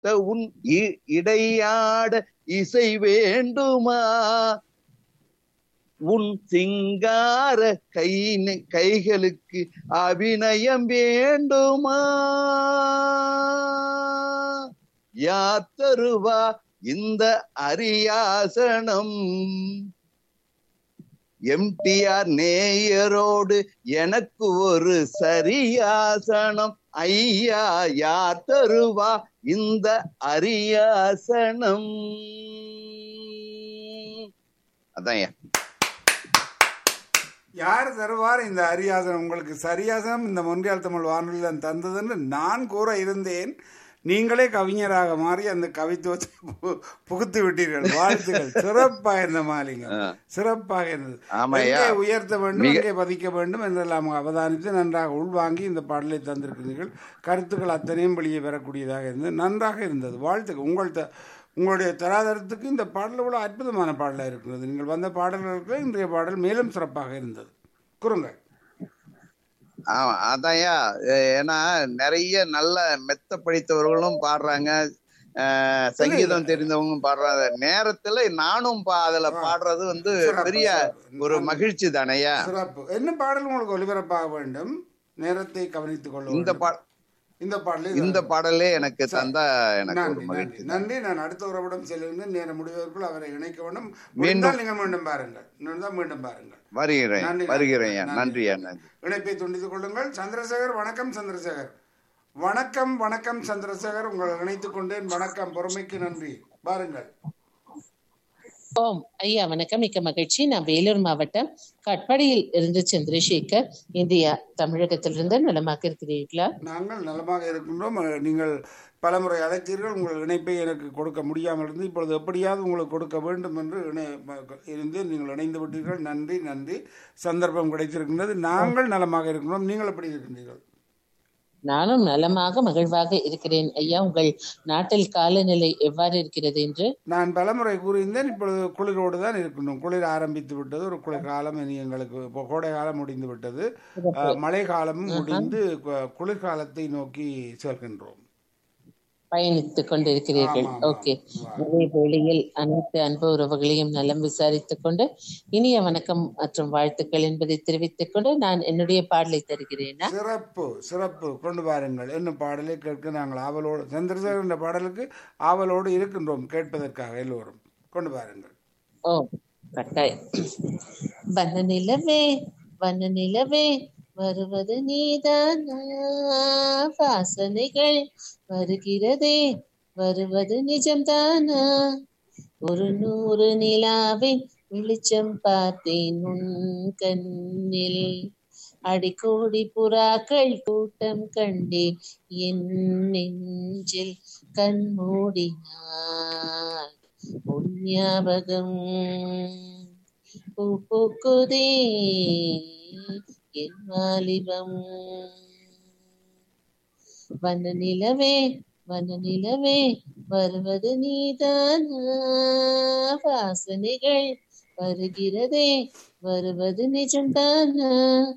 பார்த்த உன் இ- இடையாட இசை வேண்டுமா உன் சிங்கார கை கைகளுக்கு அபிநயம் வேண்டுமா யார் தருவா இந்த அரியாசனம் எம்டிஆர் நேயரோடு எனக்கு ஒரு சரியாசனம் ஐயா யார் தருவா இந்த அரியாசனம் அதான் யார் தருவார் இந்த அரியாசனம் உங்களுக்கு சரியாசனம் இந்த மொன்றியால் தமிழ் வானொலி தான் தந்ததுன்னு நான் கூற இருந்தேன் நீங்களே கவிஞராக மாறி அந்த கவித்துவத்தை பு- புகுத்து விட்டீர்கள் வாழ்த்துக்கள் சிறப்பாக இருந்த மாலிங்க சிறப்பாக இருந்தது ஆமாய்யா. எங்கே உயர்த்த வேண்டும் மிக- எங்கே பதிக்க வேண்டும் என்றெல்லாம் அவதானித்து நன்றாக உள்வாங்கி இந்த பாடலை தந்திருக்கிறீர்கள் கருத்துக்கள் அத்தனையும் வெளியே வரக்கூடியதாக இருந்தது நன்றாக இருந்தது வாழ்த்துக்கள் உங்கள் த உங்களுடைய தராதரத்துக்கு இந்த பாடல் இவ்வளோ அற்புதமான பாடலாக இருக்கிறது நீங்கள் வந்த பாடல்களுக்கு இன்றைய பாடல் மேலும் சிறப்பாக இருந்தது குறுங்கள் ஆமா அதான்யா அஹ் ஏன்னா நிறைய நல்ல மெத்த படித்தவர்களும் பாடுறாங்க அஹ் சங்கீதம் தெரிந்தவங்களும் பாடுறாங்க நேரத்துல நானும் பா அதுல பாடுறது வந்து சிறப்பு, பெரிய சிறப்பு. ஒரு மகிழ்ச்சி தானையா சிறப்பு என்ன பாடல் உங்களுக்கு ஒலிபரப்பாக வேண்டும் நேரத்தை கவனித்துக் கொள்ள இந்த வேண்டும். பா இந்த பாடலே இந்த பாடலே எனக்கு தந்தா எனக்கு ஒரு நன்றி மகிழ்ச்சி நன்றி நன்றி நான் அடுத்த உறவிடம் செல்லுங்கள் நேரம் முடிவதற்குள் அவரை இணைக்க வேண்டும் மீண்டும். முடிந்தால் நீங்கள் மீண்டும் பாருங்கள் இருந்தால் மீண்டும் பாருங்கள் வருகிறேன் நன்றி, வருகிறேன் நன்றி. நன்றியா நன்றி இணைப்பை துண்டித்துக் கொள்ளுங்கள் சந்திரசேகர் வணக்கம் சந்திரசேகர் வணக்கம் வணக்கம் சந்திரசேகர் உங்களை இணைத்துக் கொண்டேன் வணக்கம் பொறுமைக்கு நன்றி பாருங்கள் ஓம் ஐயா வணக்கம் மிக்க மகிழ்ச்சி நான் வேலூர் மாவட்டம் கட்பாடியில் இருந்து சந்திரசேகர் இந்தியா தமிழகத்திலிருந்து நலமாக இருக்கிறீர்களா நாங்கள் நலமாக இருக்கின்றோம் அஹ், நீங்கள் பலமுறை அழைத்தீர்கள் உங்கள் இணைப்பை எனக்கு கொடுக்க முடியாமல் இருந்து இப்பொழுது எப்படியாவது உங்களுக்கு கொடுக்க வேண்டும் என்று இணை இருந்து நீங்கள் இணைந்து விட்டீர்கள் நன்றி நன்றி சந்தர்ப்பம் கிடைத்திருக்கின்றது நாங்கள் நலமாக இருக்கின்றோம் நீங்கள் எப்படி இருக்கின்றீர்கள் நானும் நலமாக மகிழ்வாக இருக்கிறேன் ஐயா உங்கள் நாட்டில் காலநிலை எவ்வாறு இருக்கிறது என்று நான் பலமுறை கூறியிருந்தேன் இப்பொழுது குளிரோடு தான் இருக்கின்றோம் குளிர் ஆரம்பித்து விட்டது ஒரு குளிர் காலம் இனி எங்களுக்கு இப்போ கோடை காலம் முடிந்து விட்டது அஹ், மழை காலமும் முடிந்து கு- குளிர்காலத்தை நோக்கி செல்கின்றோம் பயணித்துக் கொண்டிருக்கிறீர்கள் ஆமாம், ஓகே ஆமாம். அதே வேளையில் அனைத்து அன்பு உறவுகளையும் நலம் விசாரித்துக் கொண்டு இனிய வணக்கம் மற்றும் வாழ்த்துக்கள் என்பதை தெரிவித்துக் கொண்டு நான் என்னுடைய பாடலை தருகிறேனா சிறப்பு சிறப்பு கொண்டு வாருங்கள் என்ன பாடலை கேட்க நாங்கள் ஆவலோடு சந்திரசேகர் என்ற பாடலுக்கு ஆவலோடு இருக்கின்றோம் கேட்பதற்காக எல்லோரும் கொண்டு வாருங்கள் ஓ கட்டாயம் வண்ண நிலவே வண்ண நிலவே வருவது நீதானா வாசனைகள் வருகிறதே வருவது நிஜம்தானா ஒரு நூறு நிலாவின் வெளிச்சம் பார்த்தேன் உன் கண்ணில் அடிக்கோடி புறாக்கள் கூட்டம் கண்டேன் என் நெஞ்சில் கண் மூடினார் உன் ஞாபகம் பூ பூக்குதே என் வாலிபம் வண்ண நிலவே வண்ண நிலவே வருவது நீதானா வாசனைகள் வருகிறதே வருவது நிஜம்தானா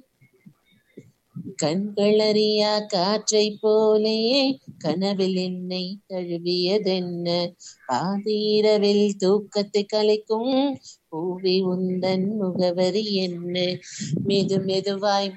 கண்கள் அறியா காற்றை போலே கனவில் என்னை தழுவியதென்ன பாதீரவில் தூக்கத்தை கலைக்கும் பூவி உந்தன் முகவரி என்ன மெது மெதுவாய்